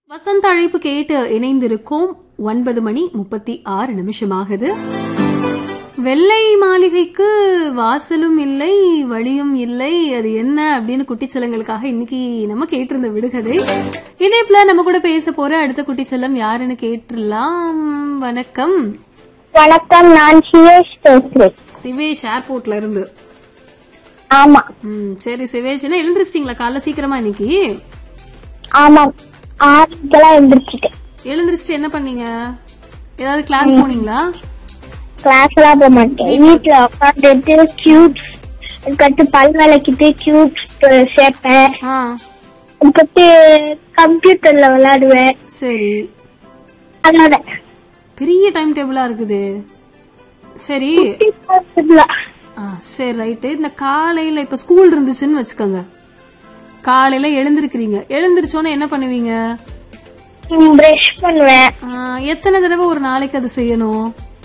வசந்த அழைப்பு கேட்டு இணைந்திருக்கோம் ஒன்பது மணி முப்பத்தி ஆறு நிமிஷமாகுது வெள்ளை மாளிகைக்கு வாசலும் இல்லை வழியும் இல்லை அது என்ன அப்படின்னு குட்டிச்சலங்களுக்காக இன்னைக்கு நம்ம கேட்டிருந்த விடுகதை இணைப்புல நம்ம கூட பேச போற அடுத்த குட்டிச்சலம் யாருன்னு கேட்டுடலாம் வணக்கம் வணக்கம் நான் சிவேஷ் பேசுறேன் சிவேஷ் ஏர்போர்ட்ல இருந்து ஆமா ம் சரி சிவேஷ் என்ன எழுந்திரிச்சிட்டீங்களா காலைல சீக்கிரமா இன்னைக்கு ஆமாம் ஆறுக்கெல்லாம் எழுந்திரிச்சிட்டேன் எழுந்திரிச்சிட்டு என்ன பண்ணீங்க ஏதாவது கிளாஸ் போனீங்களா கிளாஸ் எல்லாம் போக மாட்டேன் வீட்டுல உட்காந்துட்டு கியூப்ஸ் அதுக்கடுத்து பல் விளக்கிட்டு கியூப்ஸ் சேர்ப்பேன் ஆ அதுக்கடுத்து கம்ப்யூட்டர்ல விளையாடுவேன் சரி அதோட பெரிய டைம் டேபிளா இருக்குது சரி ஆ, சரி ரைட்டு இந்த காலையில இப்ப ஸ்கூல் இருந்துச்சுன்னு வச்சுக்கோங்க காலையில எழுந்திருக்கிறீங்க எழுந்திருச்சோன்னே என்ன பண்ணுவீங்க பிரஷ் பண்ணுவேன் ஆ, எத்தனை தடவை ஒரு நாளைக்கு அது செய்யணும்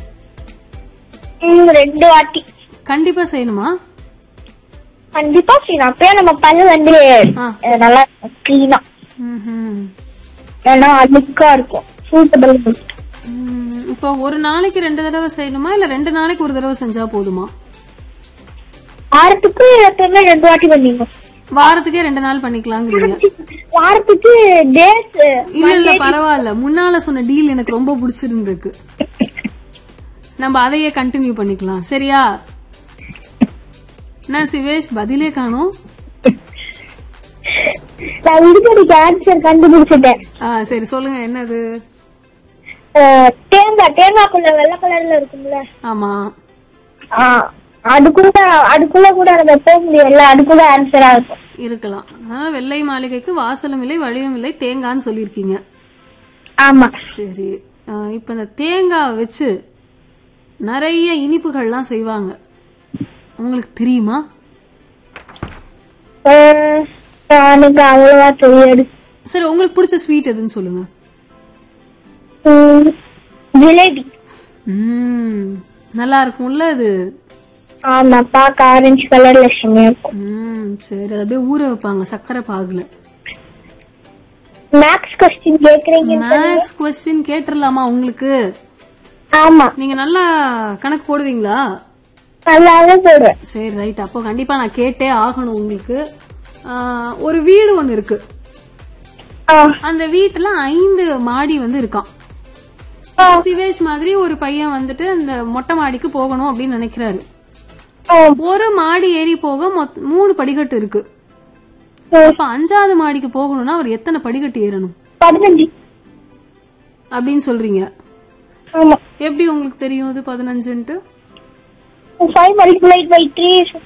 ம், ரெண்டு வாட்டி கண்டிப்பா செய்யணுமா கண்டிப்பா செய்யணும் அப்பயே நம்ம பல்லு வந்து ஆ. அஹ், நல்லா கிளீனா ம்ஹும். ஏன்னா அழுக்கா இருக்கும் சூட்டபிள் ம், இப்போ ஒரு நாளைக்கு ரெண்டு தடவை செய்யணுமா இல்ல ரெண்டு நாளைக்கு ஒரு தடவை செஞ்சா போதுமா வாரத்துக்கு எப்பவுமே ரெண்டு வாட்டி பண்ணிடணும் வாரத்துக்கே ரெண்டு நாள் பண்ணிக்கலாங்கிறீங்க வாரத்துக்கு டேஸ் இல்ல இல்ல பரவாயில்ல முன்னால சொன்ன டீல் எனக்கு ரொம்ப பிடிச்சிருந்திருக்கு நம்ம அதையே கண்டினியூ பண்ணிக்கலாம் சரியா என்ன சிவேஷ் பதிலே காணோம் நான் இதுக்கு ஆன்சர் கண்டுபிடிச்சிட்டேன் ஆ சரி சொல்லுங்க என்னது அஹ், தேங்காய் தேங்காய்க்குள்ள வெள்ளை கலர்ல இருக்கும்ல ஆமா ஆ, அதுக்குள்ள அதுக்குள்ள கூட நம்ம போக முடியல அதுக்குள்ள ஆன்சரா இருக்கும் இருக்கலாம் ஆ, வெள்ளை மாளிகைக்கு வாசலும் இல்லை வழியும் இல்லை தேங்கான்னு சொல்லியிருக்கீங்க ஆமா சரி ஆ, இப்ப இந்த தேங்காய் வச்சு நிறைய இனிப்புகள்லாம் செய்வாங்க உங்களுக்கு தெரியுமா அஹ், எனக்கு அவ்வளவா தெரியாது சரி உங்களுக்கு பிடிச்ச ஸ்வீட் எதுன்னு சொல்லுங்க ம், ஜிலேபி ம் நல்லா இருக்கும்ல அது ஆமா பார்க்க ஆரஞ்சு கலர்ல செம்மையா இருக்கும் ம் சரி அது அப்படியே ஊற வைப்பாங்க சக்கரை பாகுல மேக்ஸ் கொஸ்டின் கேக்குறீங்க மேக்ஸ் கொஸ்டின் கேட்டுடலாமா உங்களுக்கு ஆமா நீங்க நல்லா கணக்கு போடுவீங்களா நல்லாவே போடுவேன் சரி ரைட் அப்போ கண்டிப்பா நான் கேட்டே ஆகணும் உங்களுக்கு ஆ, ஒரு வீடு ஒண்ணு இருக்கு ஆ, அந்த வீட்டுல ஐந்து மாடி வந்து இருக்கான் ஆ, சிவேஷ் மாதிரி ஒரு பையன் வந்துட்டு அந்த மொட்டை மாடிக்கு போகணும் அப்படின்னு நினைக்கிறாரு ஆ, ஒரு மாடி ஏறி போக மொத்த- மூணு படிக்கட்டு இருக்கு ஆ. அப்ப அஞ்சாவது மாடிக்கு போகணும்னா அவர் எத்தனை படிக்கட்டு ஏறணும் பதினஞ்சு அப்படின்னு சொல்றீங்க ஆமா எப்படி உங்களுக்கு தெரியும் இது பதினஞ்சுன்ட்டு ஃபைவ் மல்டிப்ளைட் பை த்ரீ